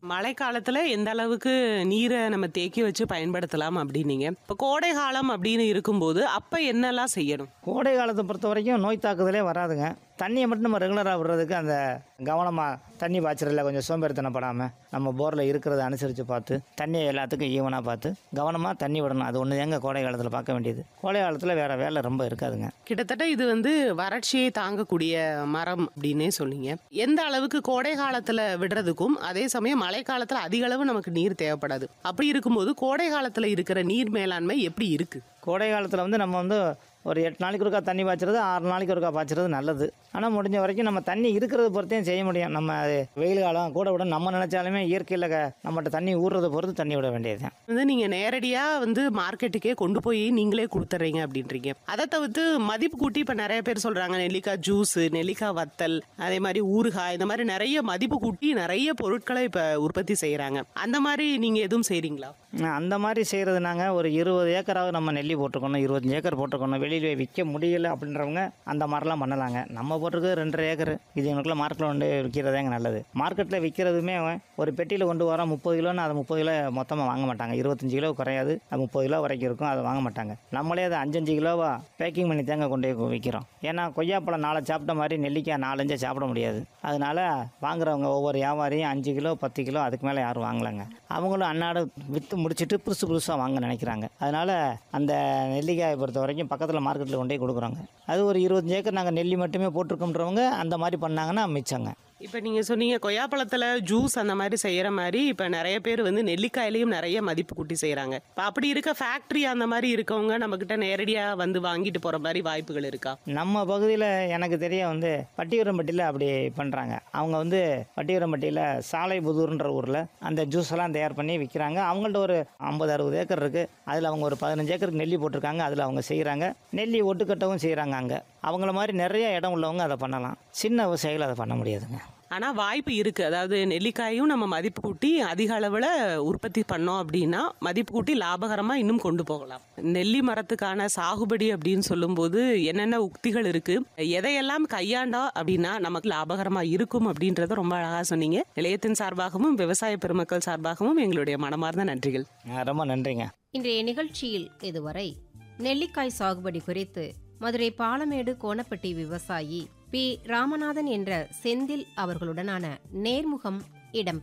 மழை காலத்துல எந்த அளவுக்கு நீரை நம்ம தேக்கி வச்சு பயன்படுத்தலாம் அப்படின்னீங்க இப்போ கோடை காலம் அப்படின்னு இருக்கும்போது அப்ப என்னெல்லாம் செய்யணும் கோடை காலத்தை பொறுத்த வரைக்கும் நோய் தாக்குதலே வராதுங்க தண்ணியை மட்டும் நம்ம ரெகுலராக விடுறதுக்கு அந்த கவனமாக தண்ணி பாய்ச்சறதுல கொஞ்சம் சோம்பேறித்தனப்படாமல் நம்ம போரில் இருக்கிறத அனுசரித்து பார்த்து தண்ணியை எல்லாத்துக்கும் ஈவனாக பார்த்து கவனமாக தண்ணி விடணும் அது ஒன்று எங்க கோடை காலத்தில் பார்க்க வேண்டியது கோடை காலத்தில் வேறு வேலை ரொம்ப இருக்காதுங்க கிட்டத்தட்ட இது வந்து வறட்சியை தாங்கக்கூடிய மரம் அப்படின்னே சொன்னீங்க எந்த அளவுக்கு கோடை காலத்துல விடுறதுக்கும் அதே சமயம் மழை காலத்துல அதிக அளவு நமக்கு நீர் தேவைப்படாது அப்படி இருக்கும்போது கோடை காலத்துல இருக்கிற நீர் மேலாண்மை எப்படி இருக்கு கோடை காலத்தில் வந்து நம்ம வந்து ஒரு எட்டு நாளைக்கு ஒருக்கா தண்ணி பாய்ச்சறது ஆறு நாளைக்கு ஒருக்கா பாய்ச்சறது நல்லது ஆனால் முடிஞ்ச வரைக்கும் நம்ம தண்ணி இருக்கிறத பொறுத்தையும் செய்ய முடியும் நம்ம அது வெயில் காலம் கூட விட நம்ம நினச்சாலுமே இயற்கையில் க- நம்மகிட்ட தண்ணி ஊறுறதை பொறுத்து தண்ணி விட வேண்டியது தான் வந்து நீங்க நேரடியா வந்து மார்க்கெட்டுக்கே கொண்டு போய் நீங்களே கொடுத்துட்றீங்க அப்படின்றீங்க அதை தவிர்த்து மதிப்பு கூட்டி இப்ப நிறைய பேர் சொல்றாங்க நெல்லிக்காய் ஜூஸ் நெல்லிக்காய் வத்தல் அதே மாதிரி ஊறுகாய் இந்த மாதிரி நிறைய மதிப்பு கூட்டி நிறைய பொருட்களை இப்ப உற்பத்தி செய்யறாங்க அந்த மாதிரி நீங்க எதுவும் செய்றீங்களா அந்த மாதிரி செய்கிறது நாங்கள் ஒரு இருபது ஏக்கராவது நம்ம நெல்லி போட்டிருக்கணும் இருபத்தஞ்சி ஏக்கர் போட்டிருக்கணும் வெளியில் விற்க முடியல அப்படின்றவங்க அந்த மாதிரிலாம் பண்ணலாங்க நம்ம போட்டிருக்கிறது ரெண்டரை ஏக்கர் இது எங்களுக்குள்ள மார்க்கெட்டில் கொண்டு விற்கிறதாங்க நல்லது மார்க்கெட்டில் விற்கிறதுமே ஒரு பெட்டியில் கொண்டு வரோம் முப்பது கிலோன்னு அதை முப்பது கிலோ மொத்தமாக வாங்க மாட்டாங்க இருபத்தஞ்சி கிலோ குறையாது அது முப்பது கிலோ வரைக்கும் இருக்கும் அதை வாங்க மாட்டாங்க நம்மளே அதை அஞ்சஞ்சு கிலோவா பேக்கிங் பண்ணி தாங்க கொண்டு போய் விற்கிறோம் ஏன்னா கொய்யாப்பழம் நாளை சாப்பிட்ட மாதிரி நெல்லிக்காய் நாலஞ்சே சாப்பிட முடியாது அதனால வாங்குறவங்க ஒவ்வொரு வியாபாரியும் அஞ்சு கிலோ பத்து கிலோ அதுக்கு மேலே யாரும் வாங்கலைங்க அவங்களும் அன்னாடு விற்று முடிச்சுட்டு புதுசு புதுசாக வாங்க நினைக்கிறாங்க அதனால அந்த நெல்லிக்காயை பொறுத்த வரைக்கும் பக்கத்தில் மார்க்கெட்டில் கொண்டு போய் கொடுக்குறோங்க அது ஒரு இருபத்தஞ்சு ஏக்கர் நாங்கள் நெல்லி மட்டுமே போட்டிருக்கோன்றவங்க அந்த மாதிரி பண்ணாங்கன்னா மிச்சங்க இப்ப நீங்க சொன்னீங்க கொய்யாப்பழத்துல ஜூஸ் அந்த மாதிரி செய்யற மாதிரி இப்ப நிறைய பேர் வந்து நெல்லிக்காயிலையும் நிறைய மதிப்பு கூட்டி செய்யறாங்க இப்ப அப்படி இருக்க ஃபேக்டரி அந்த மாதிரி இருக்கவங்க நம்ம கிட்ட நேரடியா வந்து வாங்கிட்டு போற மாதிரி வாய்ப்புகள் இருக்கா நம்ம பகுதியில் எனக்கு தெரிய வந்து பட்டியூரம்பட்டியில் அப்படி பண்ணுறாங்க அவங்க வந்து பட்டியூரம்பட்டியில் சாலை புதூர்ன்ற ஊரில் அந்த ஜூஸ் எல்லாம் தயார் பண்ணி விற்கிறாங்க அவங்கள்ட்ட ஒரு ஐம்பது அறுபது ஏக்கர் இருக்குது அதில் அவங்க ஒரு பதினஞ்சு ஏக்கருக்கு நெல்லி போட்டிருக்காங்க அதில் அவங்க செய்கிறாங்க நெல்லி ஒட்டுக்கட்டவும் செய்கிறாங்க அங்கே அவங்கள மாதிரி நிறைய இடம் உள்ளவங்க அதை பண்ணலாம் சின்ன விவசாயிகள் அதை பண்ண முடியாதுங்க ஆனா வாய்ப்பு இருக்கு அதாவது நெல்லிக்காயும் நம்ம மதிப்பு கூட்டி அதிக அளவுல உற்பத்தி பண்ணோம் அப்படின்னா மதிப்பு கூட்டி லாபகரமா இன்னும் கொண்டு போகலாம் நெல்லி மரத்துக்கான சாகுபடி அப்படின்னு சொல்லும்போது என்னென்ன உக்திகள் இருக்கு எதையெல்லாம் கையாண்டா அப்படின்னா நமக்கு லாபகரமா இருக்கும் அப்படின்றத ரொம்ப அழகா சொன்னீங்க நிலையத்தின் சார்பாகவும் விவசாய பெருமக்கள் சார்பாகவும் எங்களுடைய மனமார்ந்த நன்றிகள் ஆ, ரொம்ப நன்றிங்க இன்றைய நிகழ்ச்சியில் இதுவரை நெல்லிக்காய் சாகுபடி குறித்து மதுரை பாலமேடு கோணப்பட்டி விவசாயி பி ராமநாதன் என்ற செந்தில் அவர்களுடனான நேர்முகம் இடம்பெற்றது